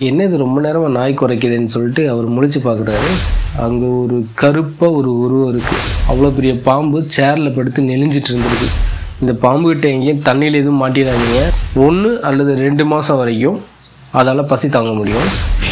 என்ன இது ரொம்ப நேரமாக நாய் குறைக்குதுன்னு சொல்லிட்டு அவர் முழிச்சு பார்க்குறாரு அங்கே ஒரு கருப்பாக ஒரு உருவம் இருக்குது அவ்வளோ பெரிய பாம்பு சேரில் படுத்து நெளிஞ்சிட்டு இருந்திருக்கு இந்த பாம்பு கிட்ட எங்கேயும் தண்ணியில் எதுவும் மாட்டிடாதீங்க ஒன்று அல்லது ரெண்டு மாதம் வரைக்கும் அதால் பசி தாங்க முடியும்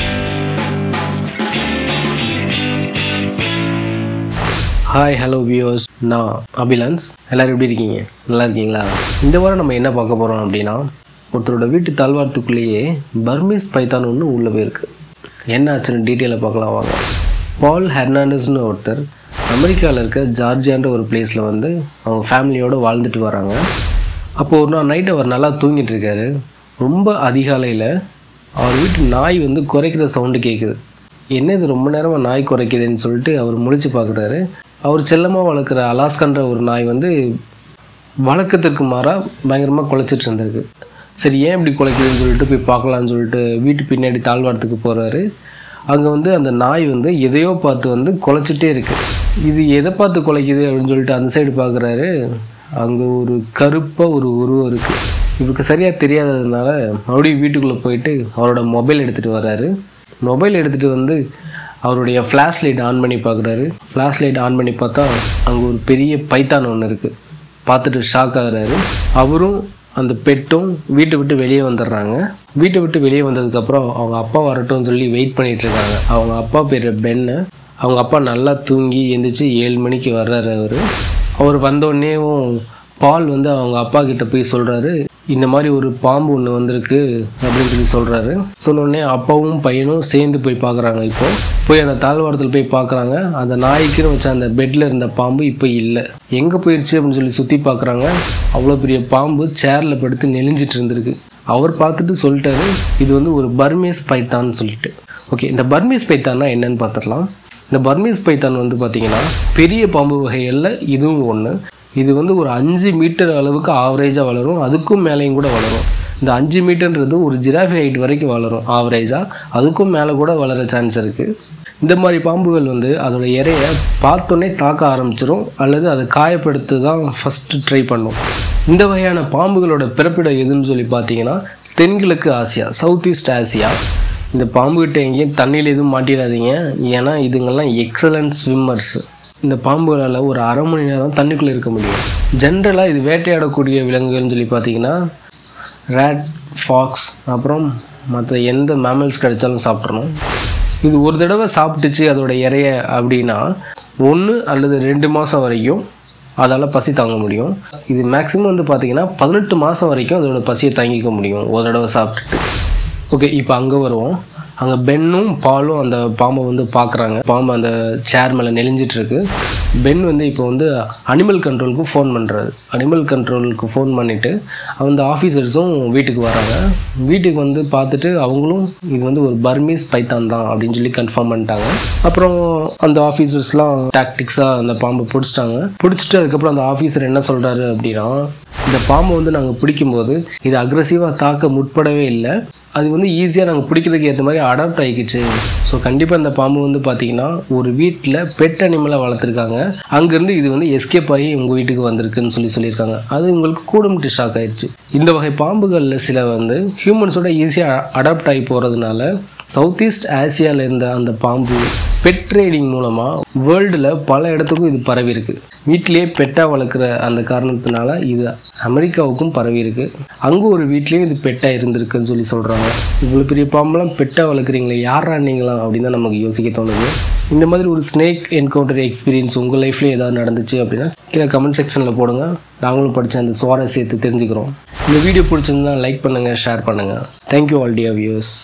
ஹாய் ஹலோ வியூவர்ஸ் நான் அபிலான்ஸ் எல்லோரும் எப்படி இருக்கீங்க நல்லா இருக்கீங்களா இந்த வாரம் நம்ம என்ன பார்க்க போகிறோம் அப்படின்னா ஒருத்தரோட வீட்டு தாழ்வாரத்துக்குள்ளேயே பர்மீஸ் பைத்தான் ஒன்று உள்ளே போயிருக்கு என்ன ஆச்சுன்னு டீட்டெயிலாக பார்க்கலாம் வாங்க பால் ஹெர்னாண்டஸ்னு ஒருத்தர் அமெரிக்காவில் இருக்க ஜார்ஜியான்ற ஒரு பிளேஸில் வந்து அவங்க ஃபேமிலியோடு வாழ்ந்துட்டு வராங்க அப்போ ஒரு நாள் நைட் அவர் நல்லா தூங்கிட்டு இருக்காரு ரொம்ப அதிகாலையில் அவர் வீட்டு நாய் வந்து குறைக்கிற சவுண்டு கேட்குது என்ன இது ரொம்ப நேரமாக நாய் குறைக்குதுன்னு சொல்லிட்டு அவர் முழிச்சு பார்க்குறாரு அவர் செல்லமாக வளர்க்குற அலாஸ்கன்ற ஒரு நாய் வந்து வழக்கத்திற்கு மாறாக பயங்கரமாக குலைச்சிட்டு இருந்திருக்கு சரி ஏன் இப்படி குலைக்குதுன்னு சொல்லிட்டு போய் பார்க்கலான்னு சொல்லிட்டு வீட்டு பின்னாடி தாழ்வாரத்துக்கு போகிறாரு அங்கே வந்து அந்த நாய் வந்து எதையோ பார்த்து வந்து குலைச்சிட்டே இருக்கு இது எதை பார்த்து குலைக்குது அப்படின்னு சொல்லிட்டு அந்த சைடு பார்க்குறாரு அங்கே ஒரு கருப்பாக ஒரு உருவம் இருக்குது இவருக்கு சரியாக தெரியாததுனால மறுபடியும் வீட்டுக்குள்ளே போயிட்டு அவரோட மொபைல் எடுத்துகிட்டு வர்றாரு மொபைல் எடுத்துகிட்டு வந்து அவருடைய ஃப்ளாஷ் லைட் ஆன் பண்ணி பார்க்குறாரு ஃப்ளாஷ் லைட் ஆன் பண்ணி பார்த்தா அங்கே ஒரு பெரிய பைத்தான் ஒன்று இருக்குது பார்த்துட்டு ஷாக் ஆகுறாரு அவரும் அந்த பெட்டும் வீட்டை விட்டு வெளியே வந்துடுறாங்க வீட்டை விட்டு வெளியே வந்ததுக்கப்புறம் அவங்க அப்பா வரட்டும்னு சொல்லி வெயிட் பண்ணிட்டு இருக்காங்க அவங்க அப்பா பேர் பென்னு அவங்க அப்பா நல்லா தூங்கி எந்திரிச்சு ஏழு மணிக்கு வர்றாரு அவர் அவர் வந்தோடனேவும் பால் வந்து அவங்க அப்பா கிட்ட போய் சொல்கிறாரு இந்த மாதிரி ஒரு பாம்பு ஒன்று வந்திருக்கு அப்படின்னு சொல்லி சொல்கிறாரு சொன்னோடனே அப்பாவும் பையனும் சேர்ந்து போய் பார்க்குறாங்க இப்போ போய் அந்த தாழ்வாரத்தில் போய் பார்க்குறாங்க அந்த நாய்க்குன்னு வச்ச அந்த பெட்டில் இருந்த பாம்பு இப்போ இல்லை எங்கே போயிடுச்சு அப்படின்னு சொல்லி சுற்றி பார்க்குறாங்க அவ்வளோ பெரிய பாம்பு சேரில் படுத்து நெளிஞ்சிட்டு இருந்திருக்கு அவர் பார்த்துட்டு சொல்லிட்டாரு இது வந்து ஒரு பர்மேஸ் பைத்தான்னு சொல்லிட்டு ஓகே இந்த பர்மேஸ் பைத்தான்னா என்னன்னு பார்த்துடலாம் இந்த பர்மீஸ் பைத்தான் வந்து பார்த்தீங்கன்னா பெரிய பாம்பு வகைகளில் இதுவும் ஒன்று இது வந்து ஒரு அஞ்சு மீட்டர் அளவுக்கு ஆவரேஜாக வளரும் அதுக்கும் மேலேயும் கூட வளரும் இந்த அஞ்சு மீட்டர்ன்றது ஒரு ஜிராஃபி ஹைட் வரைக்கும் வளரும் ஆவரேஜாக அதுக்கும் மேலே கூட வளர சான்ஸ் இருக்குது இந்த மாதிரி பாம்புகள் வந்து அதோட இறையை பார்த்தோன்னே தாக்க ஆரம்பிச்சிடும் அல்லது அதை காயப்படுத்த தான் ஃபஸ்ட்டு ட்ரை பண்ணும் இந்த வகையான பாம்புகளோட பிறப்பிடம் எதுன்னு சொல்லி பார்த்தீங்கன்னா தென்கிழக்கு ஆசியா சவுத் ஈஸ்ட் ஆசியா இந்த பாம்புகிட்ட எங்கேயும் தண்ணியில் எதுவும் மாட்டிடாதீங்க ஏன்னா இதுங்கெல்லாம் எக்ஸலண்ட் ஸ்விம்மர்ஸ் இந்த பாம்புகளால் ஒரு அரை மணி நேரம் தண்ணிக்குள்ளே இருக்க முடியும் ஜென்ரலாக இது வேட்டையாடக்கூடிய விலங்குகள்னு சொல்லி பார்த்தீங்கன்னா ரேட் ஃபாக்ஸ் அப்புறம் மற்ற எந்த மேமல்ஸ் கிடைச்சாலும் சாப்பிட்றணும் இது ஒரு தடவை சாப்பிட்டுச்சு அதோட இறைய அப்படின்னா ஒன்று அல்லது ரெண்டு மாதம் வரைக்கும் அதால் பசி தாங்க முடியும் இது மேக்ஸிமம் வந்து பார்த்தீங்கன்னா பதினெட்டு மாதம் வரைக்கும் அதோட பசியை தாங்கிக்க முடியும் ஒரு தடவை சாப்பிட்டுட்டு ஓகே இப்போ அங்கே வருவோம் அங்கே பென்னும் பாலும் அந்த பாம்பை வந்து பார்க்குறாங்க பாம்பு அந்த சேர் மேலே நெளிஞ்சிட்டு இருக்கு பென் வந்து இப்போ வந்து அனிமல் கண்ட்ரோலுக்கு ஃபோன் பண்ணுறாரு அனிமல் கண்ட்ரோலுக்கு ஃபோன் பண்ணிவிட்டு அந்த ஆஃபீஸர்ஸும் வீட்டுக்கு வராங்க வீட்டுக்கு வந்து பார்த்துட்டு அவங்களும் இது வந்து ஒரு பர்மீஸ் பைத்தான் தான் அப்படின்னு சொல்லி கன்ஃபார்ம் பண்ணிட்டாங்க அப்புறம் அந்த ஆஃபீஸர்ஸ்லாம் டாக்டிக்ஸாக அந்த பாம்பை பிடிச்சிட்டாங்க பிடிச்சிட்டு அதுக்கப்புறம் அந்த ஆஃபீஸர் என்ன சொல்கிறாரு அப்படின்னா இந்த பாம்பை வந்து நாங்கள் பிடிக்கும்போது இது அக்ரஸிவாக தாக்க முற்படவே இல்லை அது வந்து ஈஸியாக நாங்கள் பிடிக்கிறதுக்கு ஏற்ற மாதிரி அடாப்ட் ஆகிக்கிச்சு ஸோ கண்டிப்பாக இந்த பாம்பு வந்து பார்த்தீங்கன்னா ஒரு வீட்டில் பெட் அனிமலாக வளர்த்துருக்காங்க அங்கேருந்து இது வந்து எஸ்கேப் ஆகி உங்கள் வீட்டுக்கு வந்திருக்குன்னு சொல்லி சொல்லியிருக்காங்க அது உங்களுக்கு கூடமிட்டு ஷாக் ஆயிடுச்சு இந்த வகை பாம்புகளில் சில வந்து ஹியூமன்ஸோட ஈஸியாக அடாப்ட் ஆகி போகிறதுனால சவுத் ஈஸ்ட் ஆசியாவில் இருந்த அந்த பாம்பு பெட் ட்ரேடிங் மூலமாக வேர்ல்டில் பல இடத்துக்கும் இது பரவி இருக்கு வீட்டிலேயே பெட்டாக வளர்க்குற அந்த காரணத்தினால இது அமெரிக்காவுக்கும் பரவி இருக்கு அங்கே ஒரு வீட்லேயும் இது பெட்டாக இருந்திருக்குன்னு சொல்லி சொல்கிறாங்க இவ்வளோ பெரிய பாம்பெல்லாம் பெட்டாக வளர்க்குறீங்களே யாரா நீங்களா அப்படின்னு தான் நமக்கு யோசிக்க தோணுது இந்த மாதிரி ஒரு ஸ்னேக் என்கவுண்டர் எக்ஸ்பீரியன்ஸ் உங்கள் லைஃப்லேயே ஏதாவது நடந்துச்சு அப்படின்னா கீழே கமெண்ட் செக்ஷனில் போடுங்க நாங்களும் படித்த அந்த சுவாரஸ்யத்தை தெரிஞ்சுக்கிறோம் இந்த வீடியோ பிடிச்சிருந்தா லைக் பண்ணுங்கள் ஷேர் பண்ணுங்கள் தேங்க்யூ ஆல் டியர் வியூஸ்